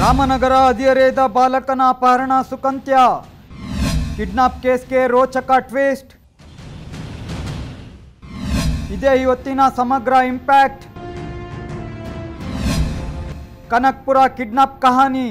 ರಾಮನಗರ ಹದಿಹರೆಯದ ಬಾಲಕನ ಅಪಹರಣ ಸುಕಂತ್ಯ ಕಿಡ್ನಾಪ್ ಕೇಸ್ಗೆ ರೋಚಕ ಟ್ವಿಸ್ಟ್ ಇದೇ ಇವತ್ತಿನ ಸಮಗ್ರ ಇಂಪ್ಯಾಕ್ಟ್ ಕನಕ್ಪುರ ಕಿಡ್ನಾಪ್ ಕಹಾನಿ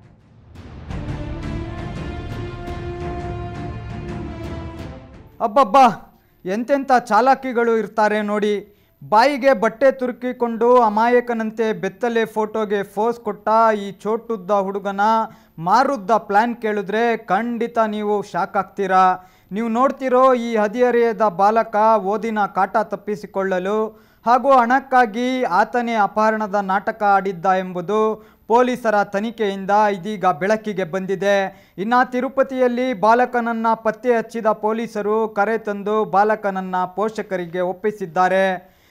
ಅಬ್ಬಬ್ಬಾ ಎಂತೆಂಥ ಚಾಲಾಕಿಗಳು ಇರ್ತಾರೆ ನೋಡಿ ಬಾಯಿಗೆ ಬಟ್ಟೆ ತುರುಕಿಕೊಂಡು ಅಮಾಯಕನಂತೆ ಬೆತ್ತಲೆ ಫೋಟೋಗೆ ಫೋಸ್ ಕೊಟ್ಟ ಈ ಚೋಟುದ್ದ ಹುಡುಗನ ಮಾರುದ್ದ ಪ್ಲ್ಯಾನ್ ಕೇಳಿದ್ರೆ ಖಂಡಿತ ನೀವು ಶಾಕ್ ಆಗ್ತೀರಾ ನೀವು ನೋಡ್ತಿರೋ ಈ ಹದಿಹರೆಯದ ಬಾಲಕ ಓದಿನ ಕಾಟ ತಪ್ಪಿಸಿಕೊಳ್ಳಲು ಹಾಗೂ ಹಣಕ್ಕಾಗಿ ಆತನೇ ಅಪಹರಣದ ನಾಟಕ ಆಡಿದ್ದ ಎಂಬುದು ಪೊಲೀಸರ ತನಿಖೆಯಿಂದ ಇದೀಗ ಬೆಳಕಿಗೆ ಬಂದಿದೆ ಇನ್ನು ತಿರುಪತಿಯಲ್ಲಿ ಬಾಲಕನನ್ನ ಪತ್ತೆ ಹಚ್ಚಿದ ಪೊಲೀಸರು ಕರೆ ತಂದು ಬಾಲಕನನ್ನ ಪೋಷಕರಿಗೆ ಒಪ್ಪಿಸಿದ್ದಾರೆ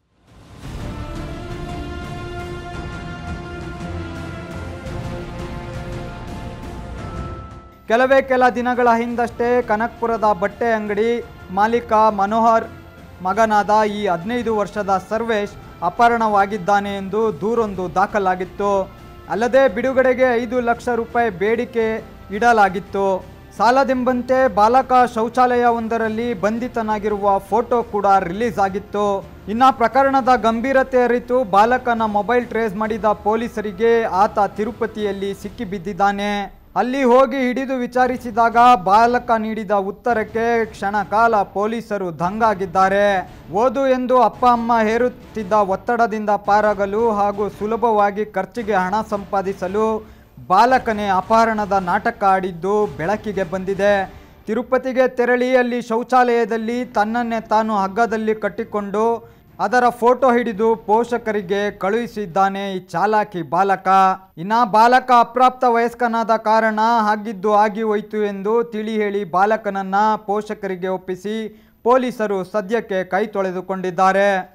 ಕೆಲವೇ ಕೆಲ ದಿನಗಳ ಹಿಂದಷ್ಟೇ ಕನಕ್ಪುರದ ಬಟ್ಟೆ ಅಂಗಡಿ ಮಾಲೀಕ ಮನೋಹರ್ ಮಗನಾದ ಈ ಹದಿನೈದು ವರ್ಷದ ಸರ್ವೇಶ್ ಅಪಹರಣವಾಗಿದ್ದಾನೆ ಎಂದು ದೂರೊಂದು ದಾಖಲಾಗಿತ್ತು ಅಲ್ಲದೆ ಬಿಡುಗಡೆಗೆ ಐದು ಲಕ್ಷ ರೂಪಾಯಿ ಬೇಡಿಕೆ ಇಡಲಾಗಿತ್ತು ಸಾಲದೆಂಬಂತೆ ಬಾಲಕ ಶೌಚಾಲಯವೊಂದರಲ್ಲಿ ಬಂಧಿತನಾಗಿರುವ ಫೋಟೋ ಕೂಡ ರಿಲೀಸ್ ಆಗಿತ್ತು ಇನ್ನ ಪ್ರಕರಣದ ಗಂಭೀರತೆ ಅರಿತು ಬಾಲಕನ ಮೊಬೈಲ್ ಟ್ರೇಸ್ ಮಾಡಿದ ಪೊಲೀಸರಿಗೆ ಆತ ತಿರುಪತಿಯಲ್ಲಿ ಸಿಕ್ಕಿಬಿದ್ದಿದ್ದಾನೆ ಅಲ್ಲಿ ಹೋಗಿ ಹಿಡಿದು ವಿಚಾರಿಸಿದಾಗ ಬಾಲಕ ನೀಡಿದ ಉತ್ತರಕ್ಕೆ ಕ್ಷಣಕಾಲ ಪೊಲೀಸರು ದಂಗಾಗಿದ್ದಾರೆ ಓದು ಎಂದು ಅಪ್ಪ ಅಮ್ಮ ಹೇರುತ್ತಿದ್ದ ಒತ್ತಡದಿಂದ ಪಾರಾಗಲು ಹಾಗೂ ಸುಲಭವಾಗಿ ಖರ್ಚಿಗೆ ಹಣ ಸಂಪಾದಿಸಲು ಬಾಲಕನೇ ಅಪಹರಣದ ನಾಟಕ ಆಡಿದ್ದು ಬೆಳಕಿಗೆ ಬಂದಿದೆ ತಿರುಪತಿಗೆ ತೆರಳಿ ಅಲ್ಲಿ ಶೌಚಾಲಯದಲ್ಲಿ ತನ್ನನ್ನೇ ತಾನು ಹಗ್ಗದಲ್ಲಿ ಕಟ್ಟಿಕೊಂಡು ಅದರ ಫೋಟೋ ಹಿಡಿದು ಪೋಷಕರಿಗೆ ಕಳುಹಿಸಿದ್ದಾನೆ ಈ ಚಾಲಾಕಿ ಬಾಲಕ ಇನ್ನ ಬಾಲಕ ಅಪ್ರಾಪ್ತ ವಯಸ್ಕನಾದ ಕಾರಣ ಆಗಿದ್ದು ಆಗಿ ಹೋಯ್ತು ಎಂದು ತಿಳಿ ಹೇಳಿ ಬಾಲಕನನ್ನ ಪೋಷಕರಿಗೆ ಒಪ್ಪಿಸಿ ಪೊಲೀಸರು ಸದ್ಯಕ್ಕೆ ಕೈ ತೊಳೆದುಕೊಂಡಿದ್ದಾರೆ